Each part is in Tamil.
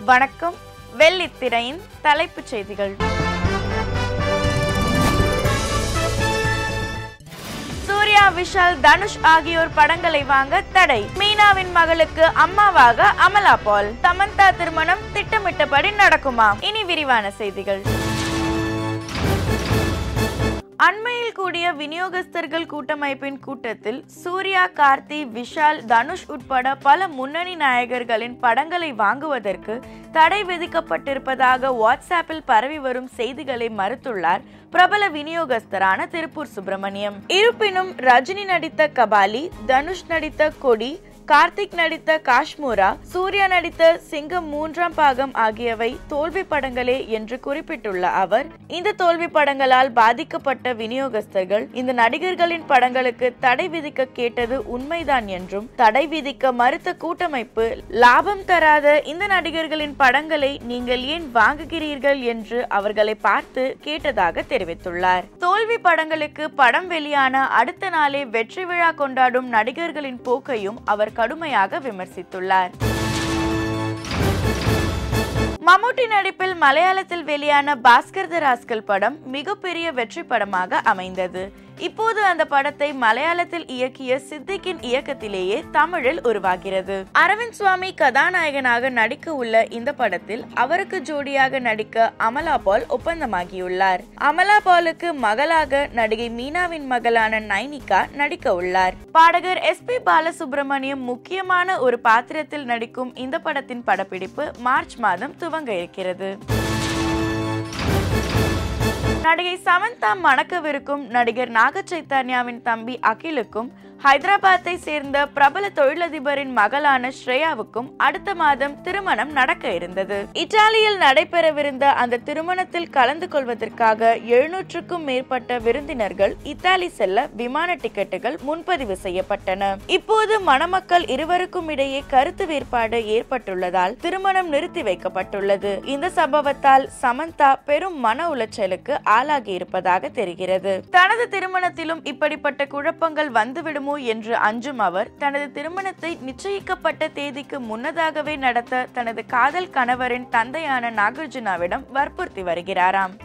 வணக்கம் வெள்ளித்திரையின் தலைப்புச் செய்திகள் சூர்யா விஷால் தனுஷ் ஆகியோர் படங்களை வாங்க தடை மீனாவின் மகளுக்கு அம்மாவாக அமலா பால் சமந்தா திருமணம் திட்டமிட்டபடி நடக்குமா இனி விரிவான செய்திகள் அண்மையில் கூடிய விநியோகஸ்தர்கள் கூட்டமைப்பின் கூட்டத்தில் சூர்யா கார்த்தி விஷால் தனுஷ் உட்பட பல முன்னணி நாயகர்களின் படங்களை வாங்குவதற்கு தடை விதிக்கப்பட்டிருப்பதாக வாட்ஸ்அப்பில் பரவி வரும் செய்திகளை மறுத்துள்ளார் பிரபல விநியோகஸ்தரான திருப்பூர் சுப்பிரமணியம் இருப்பினும் ரஜினி நடித்த கபாலி தனுஷ் நடித்த கொடி கார்த்திக் நடித்த காஷ்மூரா சூர்யா நடித்த சிங்கம் மூன்றாம் பாகம் ஆகியவை தோல்வி படங்களே என்று குறிப்பிட்டுள்ள அவர் இந்த தோல்வி படங்களால் பாதிக்கப்பட்ட விநியோகஸ்தர்கள் இந்த நடிகர்களின் படங்களுக்கு தடை விதிக்க கேட்டது உண்மைதான் என்றும் தடை விதிக்க மறுத்த கூட்டமைப்பு லாபம் தராத இந்த நடிகர்களின் படங்களை நீங்கள் ஏன் வாங்குகிறீர்கள் என்று அவர்களை பார்த்து கேட்டதாக தெரிவித்துள்ளார் தோல்வி படங்களுக்கு படம் வெளியான அடுத்த நாளே வெற்றி விழா கொண்டாடும் நடிகர்களின் போக்கையும் அவர் கடுமையாக விமர்சித்துள்ளார் மம்முட்டி நடிப்பில் மலையாளத்தில் வெளியான பாஸ்கர் த ராஸ்கல் படம் மிகப்பெரிய வெற்றி படமாக அமைந்தது இப்போது அந்த படத்தை மலையாளத்தில் இயக்கிய சித்திக்கின் இயக்கத்திலேயே தமிழில் உருவாகிறது அரவிந்த் சுவாமி கதாநாயகனாக நடிக்க உள்ள இந்த படத்தில் அவருக்கு ஜோடியாக நடிக்க அமலா பால் ஒப்பந்தமாகியுள்ளார் அமலா பாலுக்கு மகளாக நடிகை மீனாவின் மகளான நைனிகா நடிக்க உள்ளார் பாடகர் எஸ் பி பாலசுப்ரமணியம் முக்கியமான ஒரு பாத்திரத்தில் நடிக்கும் இந்த படத்தின் படப்பிடிப்பு மார்ச் மாதம் துவங்க இருக்கிறது நடிகை சமந்தா மணக்கவிருக்கும் நடிகர் நாக சைத்தன்யாவின் தம்பி அகிலுக்கும் ஹைதராபாத்தை சேர்ந்த பிரபல தொழிலதிபரின் மகளான ஸ்ரேயாவுக்கும் அடுத்த மாதம் திருமணம் நடக்க இருந்தது இத்தாலியில் நடைபெறவிருந்த அந்த திருமணத்தில் கலந்து கொள்வதற்காக எழுநூற்றுக்கும் மேற்பட்ட விருந்தினர்கள் இத்தாலி செல்ல விமான டிக்கெட்டுகள் முன்பதிவு செய்யப்பட்டன இப்போது மணமக்கள் இருவருக்கும் இடையே கருத்து வேறுபாடு ஏற்பட்டுள்ளதால் திருமணம் நிறுத்தி வைக்கப்பட்டுள்ளது இந்த சம்பவத்தால் சமந்தா பெரும் மன உளைச்சலுக்கு ஆளாகி இருப்பதாக தெரிகிறது தனது திருமணத்திலும் இப்படிப்பட்ட குழப்பங்கள் வந்துவிடுமோ என்று அஞ்சும் அவர் தனது திருமணத்தை நிச்சயிக்கப்பட்ட தேதிக்கு முன்னதாகவே நடத்த தனது காதல் கணவரின் தந்தையான நாகார்ஜுனாவிடம் வற்புறுத்தி வருகிறாராம்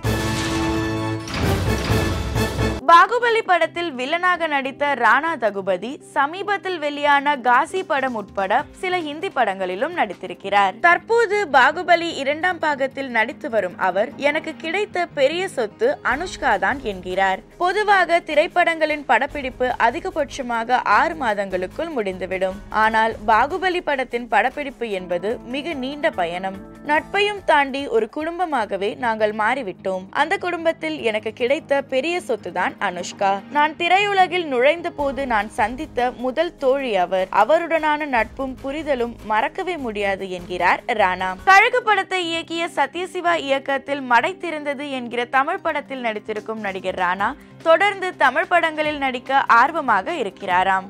பாகுபலி படத்தில் வில்லனாக நடித்த ராணா தகுபதி சமீபத்தில் வெளியான காசி படம் உட்பட சில ஹிந்தி படங்களிலும் நடித்திருக்கிறார் தற்போது பாகுபலி இரண்டாம் பாகத்தில் நடித்து வரும் அவர் எனக்கு கிடைத்த பெரிய சொத்து அனுஷ்கா தான் என்கிறார் பொதுவாக திரைப்படங்களின் படப்பிடிப்பு அதிகபட்சமாக ஆறு மாதங்களுக்குள் முடிந்துவிடும் ஆனால் பாகுபலி படத்தின் படப்பிடிப்பு என்பது மிக நீண்ட பயணம் நட்பையும் தாண்டி ஒரு குடும்பமாகவே நாங்கள் மாறிவிட்டோம் அந்த குடும்பத்தில் எனக்கு கிடைத்த பெரிய சொத்து தான் அனுஷ்கா நான் திரையுலகில் நுழைந்த போது நான் சந்தித்த முதல் தோழி அவர் அவருடனான நட்பும் புரிதலும் மறக்கவே முடியாது என்கிறார் ராணா கழகு படத்தை இயக்கிய சத்யசிவா இயக்கத்தில் மடை திறந்தது என்கிற தமிழ் படத்தில் நடித்திருக்கும் நடிகர் ராணா தொடர்ந்து தமிழ் படங்களில் நடிக்க ஆர்வமாக இருக்கிறாராம்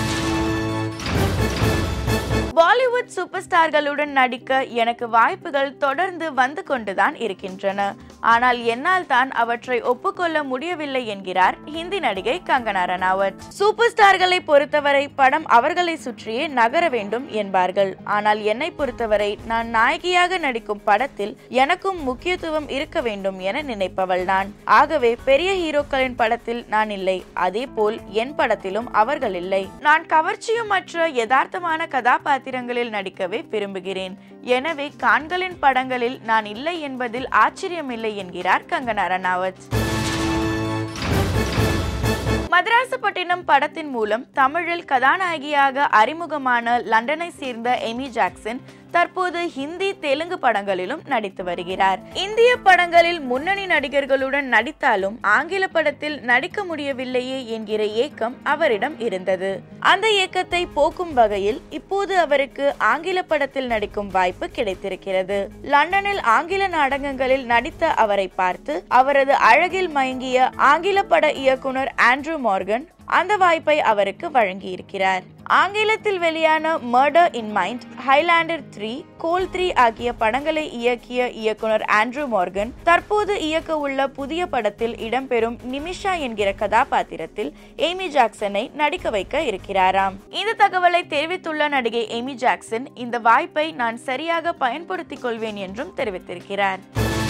பாலிவுட் சூப்பர் ஸ்டார்களுடன் நடிக்க எனக்கு வாய்ப்புகள் தொடர்ந்து வந்து கொண்டுதான் இருக்கின்றன ஆனால் என்னால் தான் அவற்றை ஒப்புக்கொள்ள முடியவில்லை என்கிறார் ஹிந்தி நடிகை கங்கனா ரனாவத் சூப்பர் ஸ்டார்களை பொறுத்தவரை படம் அவர்களை சுற்றியே நகர வேண்டும் என்பார்கள் ஆனால் என்னை பொறுத்தவரை நான் நாயகியாக நடிக்கும் படத்தில் எனக்கும் முக்கியத்துவம் இருக்க வேண்டும் என நினைப்பவள் நான் ஆகவே பெரிய ஹீரோக்களின் படத்தில் நான் இல்லை அதே போல் என் படத்திலும் அவர்கள் இல்லை நான் கவர்ச்சியுமற்ற யதார்த்தமான கதாபாத்திரங்களில் நடிக்கவே விரும்புகிறேன் எனவே கான்களின் படங்களில் நான் இல்லை என்பதில் ஆச்சரியமில்லை என்கிறார் கங்கனா ரனாவத் மதராசப்பட்டினம் படத்தின் மூலம் தமிழில் கதாநாயகியாக அறிமுகமான லண்டனை சேர்ந்த எமி ஜாக்சன் தற்போது ஹிந்தி தெலுங்கு படங்களிலும் நடித்து வருகிறார் இந்திய படங்களில் முன்னணி நடிகர்களுடன் நடித்தாலும் ஆங்கில படத்தில் நடிக்க முடியவில்லையே என்கிற ஏக்கம் அவரிடம் இருந்தது அந்த ஏக்கத்தை போக்கும் வகையில் இப்போது அவருக்கு ஆங்கில படத்தில் நடிக்கும் வாய்ப்பு கிடைத்திருக்கிறது லண்டனில் ஆங்கில நாடகங்களில் நடித்த அவரை பார்த்து அவரது அழகில் மயங்கிய ஆங்கில பட இயக்குனர் ஆண்ட்ரூ மார்கன் அந்த வாய்ப்பை அவருக்கு வழங்கியிருக்கிறார் ஆங்கிலத்தில் வெளியான murder in mind Highlander three goal three ஆகிய படங்களை இயக்கிய இயக்குனர் ஆண்ட்ரூ மார்கன் தற்போது இயக்க உள்ள புதிய படத்தில் இடம்பெறும் நிமிஷா என்கிற கதாபாத்திரத்தில் ஏமி ஜாக்சனை நடிக்க வைக்க இருக்கிறாராம் இந்த தகவலை தெரிவித்துள்ள நடிகை ஏமி ஜாக்சன் இந்த வாய்ப்பை நான் சரியாக பயன்படுத்திக் கொள்வேன் என்றும் தெரிவித்திருக்கிறார்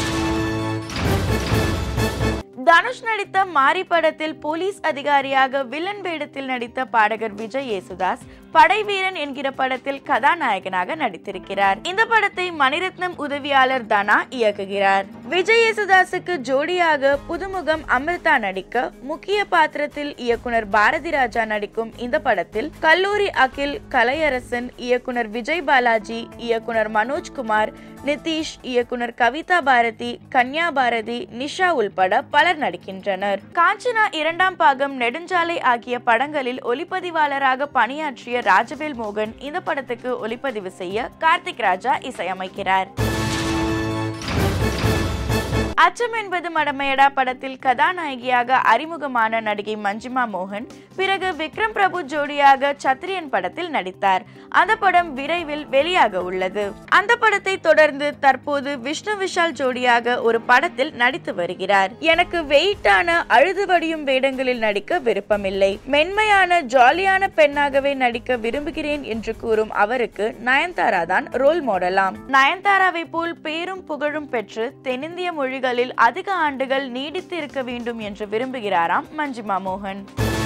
தனுஷ் நடித்த மாரி படத்தில் போலீஸ் அதிகாரியாக வில்லன் வேடத்தில் நடித்த பாடகர் விஜய் யேசுதாஸ் படைவீரன் என்கிற படத்தில் கதாநாயகனாக நடித்திருக்கிறார் இந்த படத்தை மணிரத்னம் உதவியாளர் தனா இயக்குகிறார் விஜய் யேசுதாஸுக்கு ஜோடியாக புதுமுகம் அமிர்தா நடிக்க முக்கிய பாத்திரத்தில் இயக்குனர் பாரதி ராஜா நடிக்கும் இந்த படத்தில் கல்லூரி அகில் கலையரசன் இயக்குனர் விஜய் பாலாஜி இயக்குனர் மனோஜ்குமார் நிதிஷ் இயக்குனர் கவிதா பாரதி கன்யா பாரதி நிஷா உள்பட பலர் நடிக்கின்றனர் காஞ்சனா இரண்டாம் பாகம் நெடுஞ்சாலை ஆகிய படங்களில் ஒளிப்பதிவாளராக பணியாற்றிய ராஜவேல் மோகன் இந்த படத்துக்கு ஒளிப்பதிவு செய்ய கார்த்திக் ராஜா இசையமைக்கிறார் அச்சம் என்பது மடமையடா படத்தில் கதாநாயகியாக அறிமுகமான நடிகை மஞ்சிமா மோகன் பிறகு விக்ரம் பிரபு ஜோடியாக சத்ரியன் படத்தில் நடித்தார் அந்த படம் விரைவில் வெளியாக உள்ளது அந்த படத்தை தொடர்ந்து தற்போது விஷ்ணு விஷால் ஜோடியாக ஒரு படத்தில் நடித்து வருகிறார் எனக்கு வெயிட்டான அழுது வடியும் வேடங்களில் நடிக்க விருப்பமில்லை மென்மையான ஜாலியான பெண்ணாகவே நடிக்க விரும்புகிறேன் என்று கூறும் அவருக்கு நயன்தாரா தான் ரோல் மாடலாம் நயன்தாராவை போல் பேரும் புகழும் பெற்று தென்னிந்திய மொழிகளில் அதிக ஆண்டுகள் நீடித்து இருக்க வேண்டும் என்று விரும்புகிறாராம் மஞ்சிமா மோகன்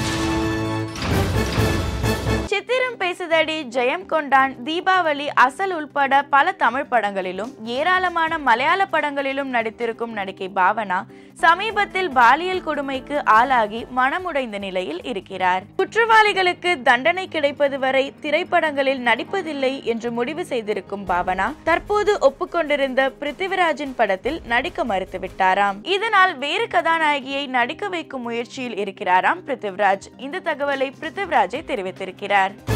சித்திரம் பேசுதடி ஜெயம் கொண்டான் தீபாவளி அசல் உள்பட பல தமிழ் படங்களிலும் ஏராளமான மலையாள படங்களிலும் நடித்திருக்கும் நடிகை பாவனா சமீபத்தில் பாலியல் கொடுமைக்கு ஆளாகி மனமுடைந்த நிலையில் இருக்கிறார் குற்றவாளிகளுக்கு தண்டனை கிடைப்பது வரை திரைப்படங்களில் நடிப்பதில்லை என்று முடிவு செய்திருக்கும் பாவனா தற்போது ஒப்புக்கொண்டிருந்த பிருத்திவிராஜின் படத்தில் நடிக்க மறுத்துவிட்டாராம் இதனால் வேறு கதாநாயகியை நடிக்க வைக்கும் முயற்சியில் இருக்கிறாராம் பிருத்திவிராஜ் இந்த தகவலை பிருத்திவிராஜை தெரிவித்திருக்கிறார்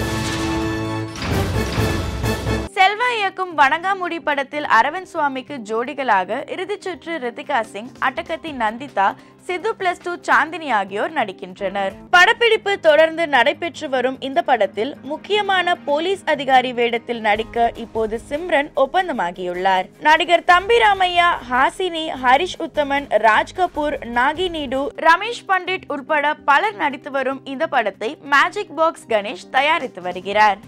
செல்வா இயக்கும் வணங்காமுடி படத்தில் அரவிந்த் சுவாமிக்கு ஜோடிகளாக இறுதிச் சுற்று ரித்திகா சிங் அட்டகத்தி நந்திதா சித்து பிளஸ் டூ சாந்தினி ஆகியோர் நடிக்கின்றனர் படப்பிடிப்பு தொடர்ந்து நடைபெற்று வரும் இந்த படத்தில் முக்கியமான போலீஸ் அதிகாரி வேடத்தில் நடிக்க இப்போது சிம்ரன் ஒப்பந்தமாகியுள்ளார் நடிகர் தம்பி ராமையா ஹாசினி ஹரிஷ் உத்தமன் ராஜ் கபூர் நாகி நீடு ரமேஷ் பண்டிட் உட்பட பலர் நடித்து வரும் இந்த படத்தை மேஜிக் பாக்ஸ் கணேஷ் தயாரித்து வருகிறார்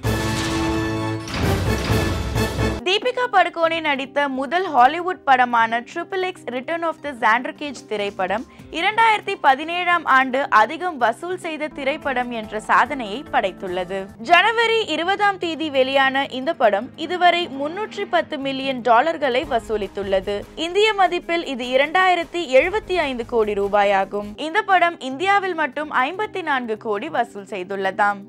தீபிகா படுகோனே நடித்த முதல் ஹாலிவுட் படமான triple X return of the Xander Cage திரைப்படம் இரண்டாயிரத்தி பதினேழாம் ஆண்டு அதிகம் வசூல் செய்த திரைப்படம் என்ற சாதனையை படைத்துள்ளது ஜனவரி இருபதாம் தேதி வெளியான இந்த படம் இதுவரை முன்னூற்றி பத்து மில்லியன் டாலர்களை வசூலித்துள்ளது இந்திய மதிப்பில் இது இரண்டாயிரத்தி எழுபத்தி ஐந்து கோடி ரூபாயாகும் இந்த படம் இந்தியாவில் மட்டும் ஐம்பத்தி நான்கு கோடி வசூல் செய்துள்ளதாம்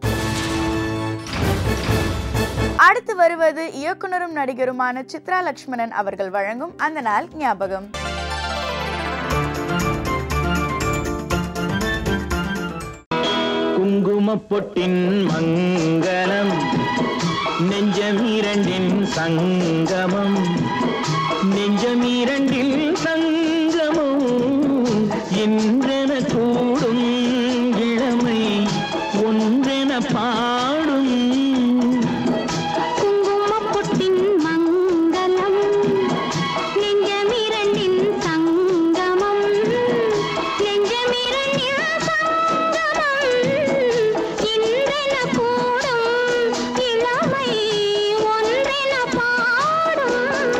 அடுத்து வருவது இயக்குனரும் நடிகருமான சித்ரா லட்சுமணன் அவர்கள் வழங்கும் அந்த நாள் ஞாபகம் குங்குமப் பொட்டின் மங்களம் நெஞ்சமீரண்டின் சங்கமம் நெஞ்சமீரண்டில் சங்கமம் என்றென கூடும் இளமை ஒன்றென பாடும் குங்குமப்பொட்டின் மங்களம் நெஞ்சமிரண்டின் சங்கமம் நெஞ்சமிரண்டின் சங்கமம் இன்றென கூடும் இளமை ஒன்றென பாடும்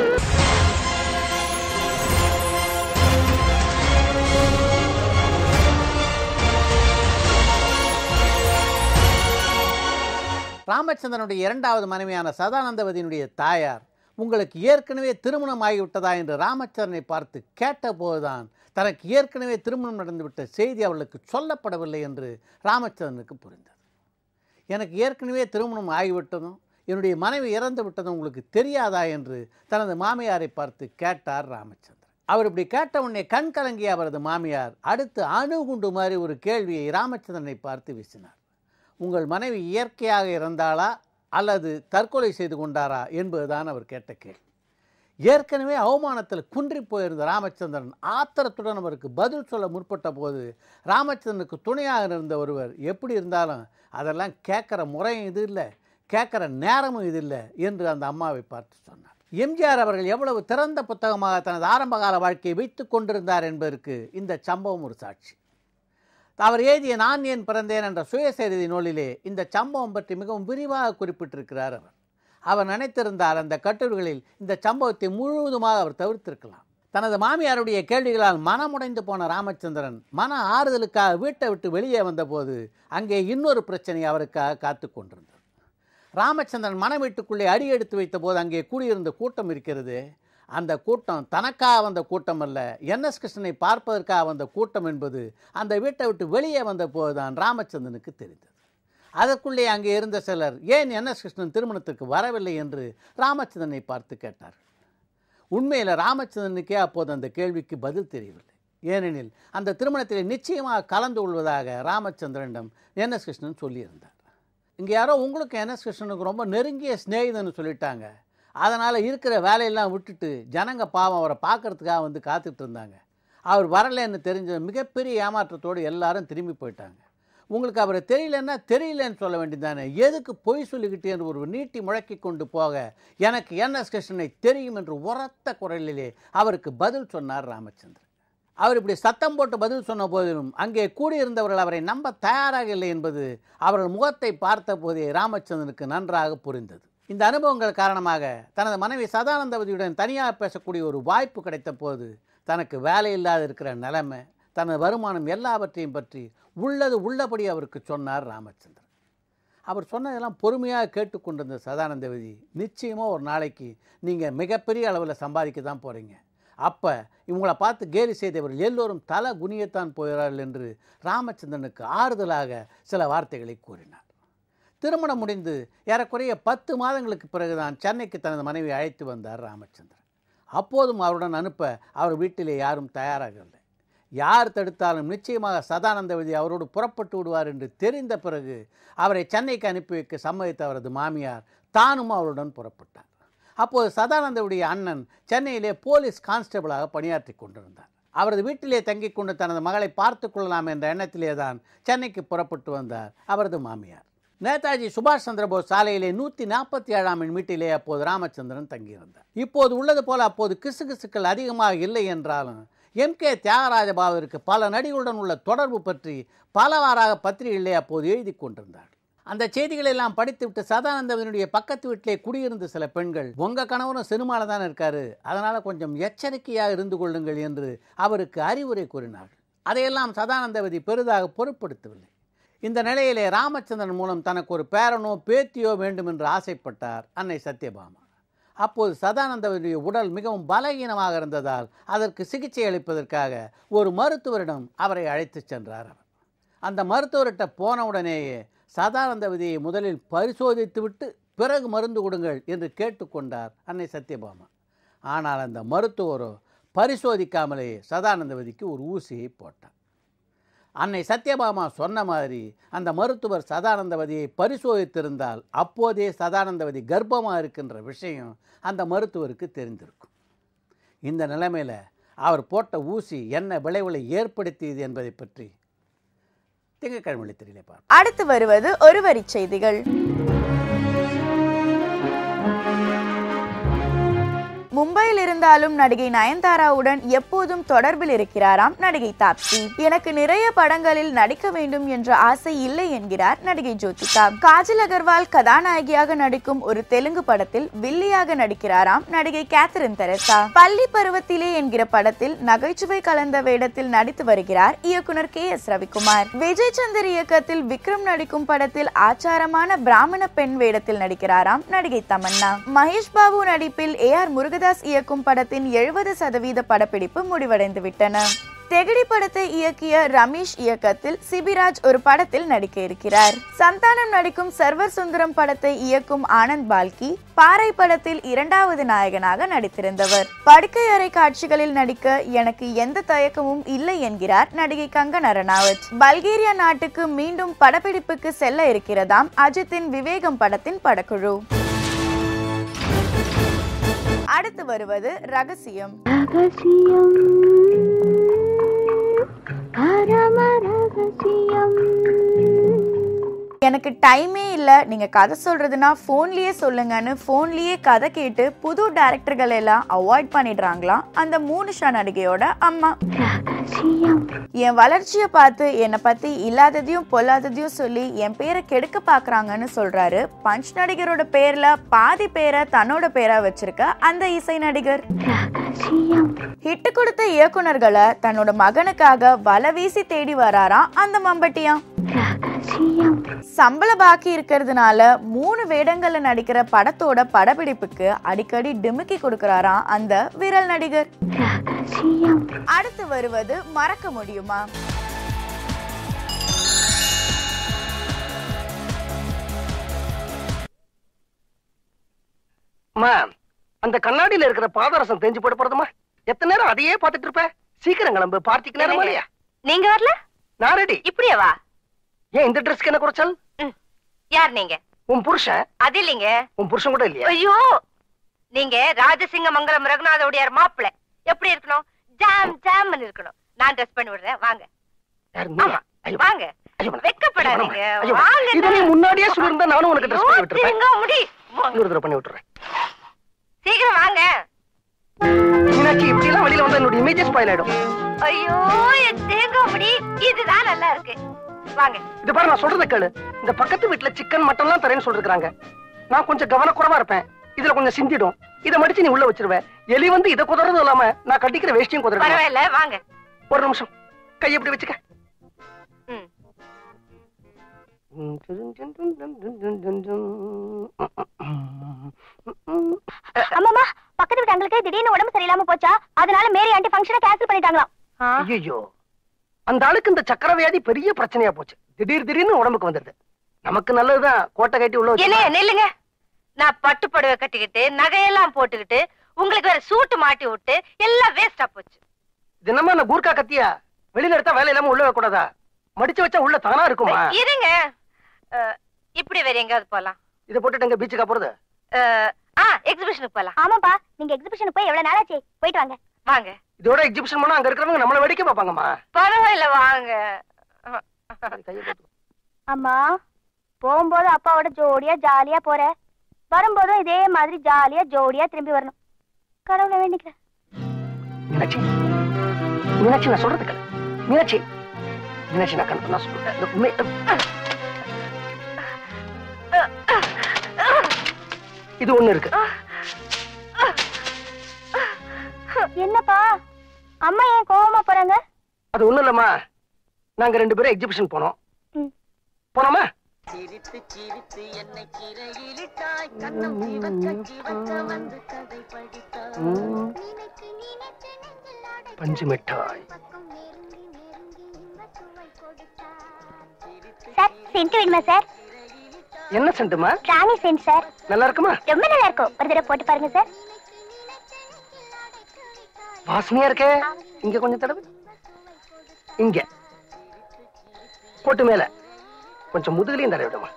ராமச்சந்திரனுடைய இரண்டாவது மனைவியான சதானந்தவதியினுடைய தாயார் உங்களுக்கு ஏற்கனவே திருமணம் ஆகிவிட்டதா என்று ராமச்சந்திரனை பார்த்து கேட்டபோதுதான் தனக்கு ஏற்கனவே திருமணம் நடந்துவிட்ட செய்தி அவளுக்கு சொல்லப்படவில்லை என்று ராமச்சந்திரனுக்கு புரிந்தது எனக்கு ஏற்கனவே திருமணம் ஆகிவிட்டதும் என்னுடைய மனைவி இறந்து விட்டதும் உங்களுக்கு தெரியாதா என்று தனது மாமியாரை பார்த்து கேட்டார் ராமச்சந்திரன் அவர் இப்படி கேட்ட உடனே கண் கலங்கிய அவரது மாமியார் அடுத்து அணுகுண்டு மாதிரி ஒரு கேள்வியை ராமச்சந்திரனை பார்த்து வீசினார் உங்கள் மனைவி இயற்கையாக இறந்தாளா அல்லது தற்கொலை செய்து கொண்டாரா என்பதுதான் அவர் கேட்ட கேள்வி ஏற்கனவே அவமானத்தில் குன்றி போயிருந்த ராமச்சந்திரன் ஆத்திரத்துடன் அவருக்கு பதில் சொல்ல முற்பட்ட போது ராமச்சந்திரனுக்கு துணையாக இருந்த ஒருவர் எப்படி இருந்தாலும் அதெல்லாம் கேட்குற முறையும் இது இல்லை கேட்குற நேரமும் இது இல்லை என்று அந்த அம்மாவை பார்த்து சொன்னார் எம்ஜிஆர் அவர்கள் எவ்வளவு திறந்த புத்தகமாக தனது ஆரம்பகால வாழ்க்கையை வைத்து கொண்டிருந்தார் என்பதற்கு இந்த சம்பவம் ஒரு சாட்சி அவர் எழுதிய நான் ஏன் பிறந்தேன் என்ற சுயசரிதை நூலிலே இந்த சம்பவம் பற்றி மிகவும் விரிவாக குறிப்பிட்டிருக்கிறார் அவர் அவர் நினைத்திருந்தால் அந்த கட்டுரைகளில் இந்த சம்பவத்தை முழுவதுமாக அவர் தவிர்த்திருக்கலாம் தனது மாமியாருடைய கேள்விகளால் மனமுடைந்து போன ராமச்சந்திரன் மன ஆறுதலுக்காக வீட்டை விட்டு வெளியே வந்தபோது அங்கே இன்னொரு பிரச்சனை அவருக்காக காத்து கொண்டிருந்தது ராமச்சந்திரன் மன வீட்டுக்குள்ளே அடி எடுத்து வைத்த போது அங்கே கூடியிருந்த கூட்டம் இருக்கிறது அந்த கூட்டம் தனக்காக வந்த கூட்டம் அல்ல என்எஸ் கிருஷ்ணனை பார்ப்பதற்காக வந்த கூட்டம் என்பது அந்த வீட்டை விட்டு வெளியே வந்த போதுதான் ராமச்சந்திரனுக்கு தெரிந்தது அதற்குள்ளே அங்கே இருந்த சிலர் ஏன் என்எஸ் கிருஷ்ணன் திருமணத்துக்கு வரவில்லை என்று ராமச்சந்திரனை பார்த்து கேட்டார் உண்மையில் ராமச்சந்திரனுக்கே அப்போது அந்த கேள்விக்கு பதில் தெரியவில்லை ஏனெனில் அந்த திருமணத்தில் நிச்சயமாக கலந்து கொள்வதாக ராமச்சந்திரனிடம் என்எஸ் கிருஷ்ணன் சொல்லியிருந்தார் இங்கே யாரோ உங்களுக்கு என்எஸ் கிருஷ்ணனுக்கு ரொம்ப நெருங்கிய சிநேகிதன்னு சொல்லிட்டாங்க அதனால் இருக்கிற வேலையெல்லாம் விட்டுட்டு ஜனங்க பாவம் அவரை பார்க்கறதுக்காக வந்து காத்துட்டு இருந்தாங்க அவர் வரலைன்னு தெரிஞ்ச மிகப்பெரிய ஏமாற்றத்தோடு எல்லாரும் திரும்பி போயிட்டாங்க உங்களுக்கு அவரை தெரியலன்னா தெரியலன்னு சொல்ல வேண்டியதானே எதுக்கு பொய் சொல்லிக்கிட்டே என்று ஒரு நீட்டி முழக்கி கொண்டு போக எனக்கு என்எஸ் கிருஷ்ணனை தெரியும் என்று உரத்த குரலிலே அவருக்கு பதில் சொன்னார் ராமச்சந்திரன் அவர் இப்படி சத்தம் போட்டு பதில் சொன்ன போதிலும் அங்கே கூடியிருந்தவர்கள் அவரை நம்ப தயாராக இல்லை என்பது அவர்கள் முகத்தை பார்த்த போதே ராமச்சந்திரனுக்கு நன்றாக புரிந்தது இந்த அனுபவங்கள் காரணமாக தனது மனைவி சதானந்தவதியுடன் தனியாக பேசக்கூடிய ஒரு வாய்ப்பு கிடைத்த போது தனக்கு வேலை இல்லாத இருக்கிற நிலைமை தனது வருமானம் எல்லாவற்றையும் பற்றி உள்ளது உள்ளபடி அவருக்கு சொன்னார் ராமச்சந்திரன் அவர் சொன்னதெல்லாம் பொறுமையாக கேட்டுக்கொண்டிருந்த சதானந்தவதி நிச்சயமாக ஒரு நாளைக்கு நீங்கள் மிகப்பெரிய அளவில் சம்பாதிக்க தான் போகிறீங்க அப்போ இவங்களை பார்த்து கேலி செய்தவர்கள் எல்லோரும் தலை குனியத்தான் போகிறார்கள் என்று ராமச்சந்திரனுக்கு ஆறுதலாக சில வார்த்தைகளை கூறினார் திருமணம் முடிந்து ஏறக்குறைய பத்து மாதங்களுக்கு பிறகுதான் சென்னைக்கு தனது மனைவி அழைத்து வந்தார் ராமச்சந்திரன் அப்போதும் அவருடன் அனுப்ப அவர் வீட்டிலே யாரும் தயாராகவில்லை யார் தடுத்தாலும் நிச்சயமாக சதானந்தவதி அவரோடு புறப்பட்டு விடுவார் என்று தெரிந்த பிறகு அவரை சென்னைக்கு அனுப்பி வைக்க சம்மதித்த அவரது மாமியார் தானும் அவருடன் புறப்பட்டார் அப்போது சதானந்தவுடைய அண்ணன் சென்னையிலே போலீஸ் கான்ஸ்டபிளாக பணியாற்றி கொண்டிருந்தார் அவரது வீட்டிலே தங்கிக் கொண்டு தனது மகளை பார்த்து கொள்ளலாம் என்ற எண்ணத்திலே தான் சென்னைக்கு புறப்பட்டு வந்தார் அவரது மாமியார் நேதாஜி சுபாஷ் சந்திரபோஸ் சாலையிலே நூற்றி நாற்பத்தி ஏழாம் எண் வீட்டிலே அப்போது ராமச்சந்திரன் தங்கியிருந்தார் இப்போது உள்ளது போல அப்போது கிசுகிசுக்கள் அதிகமாக இல்லை என்றாலும் எம் கே தியாகராஜபாவிற்கு பல நடிகளுடன் உள்ள தொடர்பு பற்றி பலவாறாக பத்திரிகைகளிலே அப்போது எழுதி கொண்டிருந்தார் அந்த செய்திகளை எல்லாம் படித்துவிட்டு சதானந்தவனுடைய பக்கத்து வீட்டிலே குடியிருந்த சில பெண்கள் உங்க கணவரும் சினிமாவில் தான் இருக்காரு அதனால கொஞ்சம் எச்சரிக்கையாக இருந்து கொள்ளுங்கள் என்று அவருக்கு அறிவுரை கூறினார்கள் அதையெல்லாம் சதானந்தவதி பெரிதாக பொருட்படுத்தவில்லை இந்த நிலையிலே ராமச்சந்திரன் மூலம் தனக்கு ஒரு பேரனோ பேத்தியோ வேண்டும் என்று ஆசைப்பட்டார் அன்னை சத்யபாமா அப்போது சதானந்தவனுடைய உடல் மிகவும் பலகீனமாக இருந்ததால் அதற்கு சிகிச்சை அளிப்பதற்காக ஒரு மருத்துவரிடம் அவரை அழைத்துச் சென்றார் அவர் அந்த மருத்துவர்கிட்ட போனவுடனேயே சதானந்தவதியை முதலில் பரிசோதித்துவிட்டு பிறகு மருந்து கொடுங்கள் என்று கேட்டுக்கொண்டார் அன்னை சத்யபாமா ஆனால் அந்த மருத்துவரோ பரிசோதிக்காமலேயே சதானந்தவதிக்கு ஒரு ஊசியை போட்டார் அன்னை சத்யபாமா சொன்ன மாதிரி அந்த மருத்துவர் சதானந்தவதியை பரிசோதித்திருந்தால் அப்போதே சதானந்தவதி கர்ப்பமாக இருக்கின்ற விஷயம் அந்த மருத்துவருக்கு தெரிந்திருக்கும் இந்த நிலைமையில் அவர் போட்ட ஊசி என்ன விளைவுகளை ஏற்படுத்தியது என்பதை பற்றி திங்கட்கிழமை தெரியல பார்ப்போம் அடுத்து வருவது ஒரு வரி செய்திகள் மும்பையில் இருந்தாலும் நடிகை நயன்தாராவுடன் எப்போதும் தொடர்பில் இருக்கிறாராம் நடிகை தாப்சி எனக்கு நிறைய படங்களில் நடிக்க வேண்டும் என்ற ஆசை இல்லை என்கிறார் நடிகை ஜோதிகா காஜல் அகர்வால் கதாநாயகியாக நடிக்கும் ஒரு தெலுங்கு படத்தில் வில்லியாக நடிக்கிறாராம் நடிகை கேத்தரின் தெரசா பள்ளி பருவத்திலே என்கிற படத்தில் நகைச்சுவை கலந்த வேடத்தில் நடித்து வருகிறார் இயக்குனர் கே எஸ் ரவிக்குமார் விஜய் சந்தர் இயக்கத்தில் விக்ரம் நடிக்கும் படத்தில் ஆச்சாரமான பிராமண பெண் வேடத்தில் நடிக்கிறாராம் நடிகை தமன்னா மகேஷ் பாபு நடிப்பில் ஏ ஆர் முருகதாஸ் இயக்கும் படத்தின் எழுபது சதவீத படப்பிடிப்பு முடிவடைந்து விட்டன தெகடி படத்தை இயக்கிய ரமேஷ் இயக்கத்தில் சிபிராஜ் ஒரு படத்தில் நடிக்க இருக்கிறார் சந்தானம் நடிக்கும் சர்வர் சுந்தரம் படத்தை இயக்கும் ஆனந்த் பால்கி பாறை படத்தில் இரண்டாவது நாயகனாக நடித்திருந்தவர் படுக்கை அறை காட்சிகளில் நடிக்க எனக்கு எந்த தயக்கமும் இல்லை என்கிறார் நடிகை கங்கனா ரணாவத் பல்கேரியா நாட்டுக்கு மீண்டும் படப்பிடிப்புக்கு செல்ல இருக்கிறதாம் அஜித்தின் விவேகம் படத்தின் படக்குழு அடுத்து வருவது ரகசியம் ரகசியம் பரம ரகசியம் எனக்கு டைமே இல்லை நீங்கள் கதை சொல்கிறதுனா ஃபோன்லேயே சொல்லுங்கன்னு ஃபோன்லேயே கதை கேட்டு புது டேரக்டர்கள் எல்லாம் அவாய்ட் பண்ணிடுறாங்களாம் அந்த மூணு ஷா நடிகையோட அம்மா ரகசியம் என் வளர்ச்சியை பார்த்து என்னை பற்றி இல்லாததையும் பொல்லாததையும் சொல்லி என் பேரை கெடுக்க பார்க்குறாங்கன்னு சொல்கிறாரு பஞ்ச் நடிகரோட பேரில் பாதி பேரை தன்னோட பேராக வச்சிருக்க அந்த இசை நடிகர் ரகசியம் ஹிட்டு கொடுத்த இயக்குனர்களை தன்னோட மகனுக்காக வலை வீசி தேடி வராராம் அந்த மம்பட்டியான் ரகசியம் சம்பள பாக்கி இருக்கிறதுனால மூணு வேடங்கள்ல நடிக்கிற படத்தோட படப்பிடிப்புக்கு அடிக்கடி டிமுக்கி கொடுக்கறாராம் அந்த விரல் நடிகர் ரகசியம் அடுத்து வருவது மறக்க முடியுமா அம்மா அந்த கண்ணாடியில இருக்கிற பாதரசம் தெரிஞ்சு போட போறதுமா எத்தனை நேரம் அதையே பார்த்துட்டு இருப்ப சீக்கிரம் கிளம்பு பார்ட்டிக்கு நேரம் இல்லையா நீங்க வரல நான் ரெடி இப்படியே வா ஏன் இந்த ட்ரெஸ்க்கு என்ன குறைச்சல் யார் நீங்க உன் புருஷன் அது இல்லைங்க உன் புருஷன் கூட இல்லையா ஐயோ நீங்க ராஜசிங்க மங்கலம் ரகுநாத உடையார் மாப்பிள்ளை எப்படி இருக்கணும் ஜாம் ஜாம்னு இருக்கணும் நான் ட்ரெஸ் பண்ணி விடுறேன் வாங்க யாரு நீயா? ஆமா ஐயோ, வாங்க ஐயோ, வேணாம். வெக்கப்படாதீங்க ஐயோ, வாங்க இதை நீ முன்னாடியே சொல்லியிருந்தா நானும் உனக்கு ட்ரெஸ் பண்ணி விட்டுருப்பேன் திருங்க முடி வாங்க. இன்னொரு தடவை பண்ணி விட்டுறேன் சீக்கிரம் வாங்க மீனாட்சி இப்படி எல்லாம் வெளியில வந்தா என்னோட இமேஜஸ் ஸ்பாயில் ஆயிடும் ஐயோ என் தேங்க முடி இதுதான் நல்லா இருக்கு வாங்க இது பாரு நான் சொல்றத கேளு இந்த பக்கத்து வீட்டுல சிக்கன் மட்டன் எல்லாம் தரேன்னு சொல்லிருக்காங்க நான் கொஞ்சம் கவனக்குறவா இருப்பேன் இதுல கொஞ்சம் சிந்திடும் இதை மடிச்சு நீ உள்ள வச்சிருவ எலி வந்து இதை குதறதும் இல்லாம நான் கட்டிக்கிற வேஷ்டியும் குதறேன் பரவாயில்ல வாங்க ஒரு நிமிஷம் கை எப்படி வச்சுக்க ம். அம்மாமா பக்கத்து வீட்டாங்களுக்கு திடீர்னு உடம்பு சரியில்லாம போச்சா அதனால மேரி ஆண்டி ஃபங்க்ஷனை கேன்சல் பண்ணிட்டாங்களாம் ஆ, ஐயோ அந்த ஆளுக்கு இந்த சக்கர வியாதி பெரிய பிரச்சனையா போச்சு திடீர் திடீர்னு உடம்புக்கு வந்துடுது நமக்கு நல்லதுதான் கோட்டை கட்டி உள்ள என்ன வச்சு நில்லுங்க நான் பட்டு புடவை கட்டிக்கிட்டு நகையெல்லாம் போட்டுக்கிட்டு உங்களுக்கு வேற சூட்டு மாட்டி விட்டு எல்லாம் வேஸ்டா போச்சு தினமா நான் கூர்க்கா கத்தியா வெளியில எடுத்தா வேலை இல்லாம உள்ள வைக்கூடாதா மடிச்சு வச்சா உள்ள தானா இருக்குமா இருங்க அஹ், இப்படி வேற எங்காவது போலாம் இதை போட்டுட்டு எங்க பீச்சுக்கா போறது அஹ், ஆ எக்ஸிபிஷனுக்கு போலாம் ஆமாப்பா நீங்க எக்ஸிபிஷனுக்கு போய் எவ்வளவு நாளாச்சு போயிட்டு வாங்க வாங்க இதோட எக்ஸிபிஷன் பண்ணா அங்க இருக்கிறவங்க நம்மள வேடிக்கை பார்ப்பாங்கம்மா பரவாயில்ல வாங்க சரி, கையை போட்டு. அம்மா போகும்போது அப்பாவோட ஜோடியா ஜாலியா போற வரும்போதும் இதே மாதிரி ஜாலியா ஜோடியா திரும்பி வரணும் கடவுளை வேண்டிக்கிறேன் மீனாட்சி மீனாட்சி நான் சொல்றது கேளு மீனாட்சி மீனாட்சி நான் கணக்கு நான் சொல்றேன் இந்த மே- இது ஒண்ணு இருக்கு என்னப்பா அம்மா ஏன் கோவமா போறாங்க அது ஒண்ணு இல்லம்மா நாங்க ரெண்டு பேரும் எக்ஸிபிஷன் போனோம் ம். போனோமா ம். பஞ்சு மிட்டாய் சார் சென்ட் வேணுமா சார் என்ன சென்ட்டுமா ராணி சென்ட் சார் நல்லா இருக்குமா ரொம்ப நல்லா இருக்கும் ஒரு தடவை போட்டு பாருங்க சார் வாசனையா இருக்கே இங்க கொஞ்சம் தடவை இங்க போட்டு மேல கொஞ்சம் முதுகுலையும் தடவை விடுமா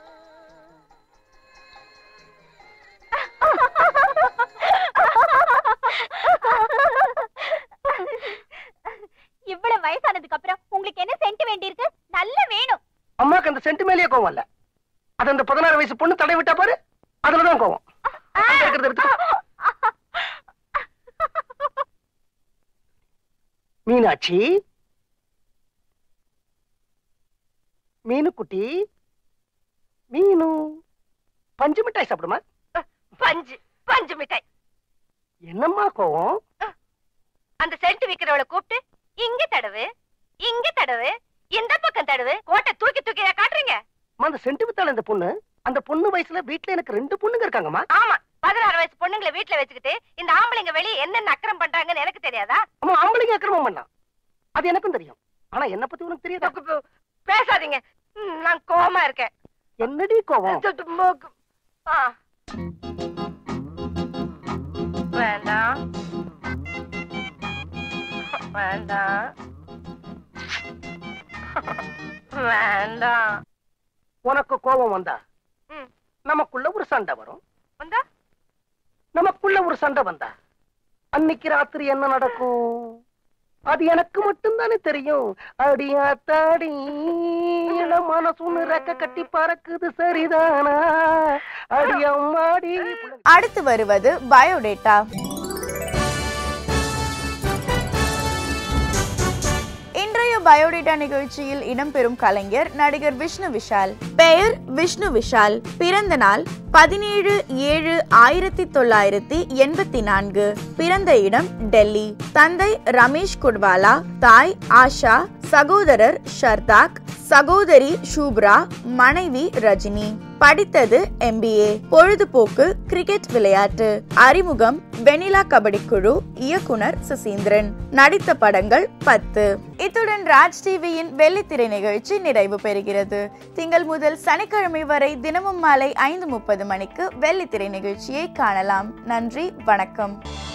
இவ்வளவு வயசானதுக்கு அப்புறம் உங்களுக்கு என்ன சென்ட் வேண்டியிருக்கு நல்ல வேணும் அம்மாக்கு அந்த சென்ட் மேலேயே கோவம் இல்ல அது அந்த பதினாறு வயசு பொண்ணு தடை விட்டா பாரு அதுலதான் கோவம் அங்க இருக்கிறத எடுத்துக்கோ. மீனாட்சி மீனுக்குட்டி மீனு பஞ்சு மிட்டாய் சாப்பிடுமா பஞ்சு பஞ்சு மிட்டாய் என்னம்மா கோவம் அந்த சென்ட் விக்கிறவளை கூப்பிட்டு இங்க தடவு இங்க தடவு இந்த பக்கம் தடவு கோட்டை தூக்கி தூக்கி காட்டுறீங்க அம்மா, அந்த சென்ட் வித்தாள் இந்த பொண்ணு அந்த பொண்ணு வயசுல வீட்டுல எனக்கு ரெண்டு பொண்ணுங்க இருக்காங்கம்மா ஆமா பதினாறு வயசு பொண்ணுங்களை வீட்டுல வச்சுக்கிட்டு இந்த ஆம்பளைங்க வெளியே என்னென்ன அக்கறம் பண்றாங்கன்னு எனக்கு தெரியாதா அம்மா ஆம்பளைங்க அக்கிரமம் பண்ணலாம் அது எனக்கும் தெரியும் ஆனா என்ன பத்தி உனக்கு தெரியாதா பே- பே- பேசாதீங்க ம், நான் கோவமா இருக்கேன் என்னடி கோவம் து- து- மூக்கு. ஆ. வேண்டாம் வேண்டாம் வேண்டாம் உனக்கு கோபம் வந்தா ம். நமக்குள்ள ஒரு சண்டை வரும் வந்தா நமக்குள்ள ஒரு சண்டை வந்தா அன்னைக்கு ராத்திரி என்ன நடக்கும் அது எனக்கு மட்டும்தானே தெரியும் அடியாத்தாடி இளம் மனசுன்னு ரெக்க கட்டி பறக்குது சரிதானா அடியம்மாடி அடுத்து வருவது பயோடேட்டா இன்றைய பயோடேட்டா நிகழ்ச்சியில் இடம்பெறும் கலைஞர் நடிகர் விஷ்ணு விஷால் பெயர் விஷ்ணு விஷால் பிறந்த நாள் பதினேழு ஏழு ஆயிரத்தி தொள்ளாயிரத்தி எண்பத்தி நான்கு பிறந்த இடம் டெல்லி தந்தை ரமேஷ் குட்வாலா தாய் ஆஷா சகோதரர் ஷர்தாக் சகோதரி ஷூப்ரா மனைவி ரஜினி படித்தது எம்பிஏ பொழுதுபோக்கு கிரிக்கெட் விளையாட்டு அறிமுகம் வெனிலா கபடி குழு இயக்குனர் சுசீந்திரன் நடித்த படங்கள் பத்து இத்துடன் ராஜ் டிவியின் வெள்ளித்திரை நிகழ்ச்சி நிறைவு பெறுகிறது திங்கள் முதல் சனிக்கிழமை வரை தினமும் மாலை ஐந்து முப்பது மணிக்கு வெள்ளித்திரை நிகழ்ச்சியை காணலாம் நன்றி வணக்கம்